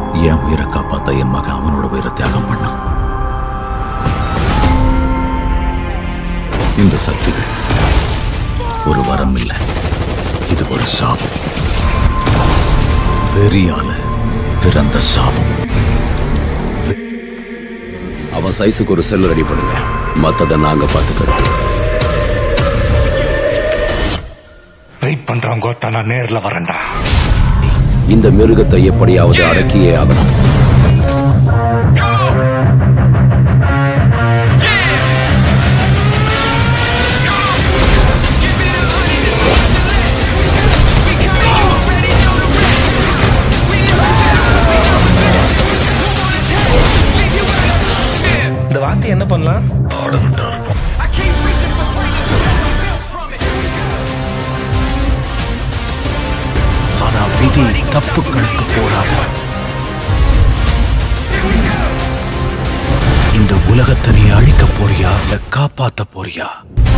என் உயிரை காப்பாத்த என் மகன் அவனோட உயிரை தியாகம் பண்ணான் இந்த சக்திகள் ஒரு வரம் இல்லை இது ஒரு சாபம் வெறியால பிறந்த சாபம் அவன் சைஸுக்கு ஒரு செல் ரெடி பண்ணுங்க மத்ததை நாங்க பாத்துக்கிறோம் வெயிட் பண்றவங்க நான் நேர்ல வரேன்டா இந்த மிருகத்தை எப்படியாவது அடக்கியே ஆகணும் இந்த வார்த்தை என்ன பண்ணலாம் ஆட விட்டா இருக்கும் ஆனா விதி தப்பு கணக்கு போடாத இந்த உலகத்தை நீ அழிக்க போறியா இல்ல காப்பாத்த போறியா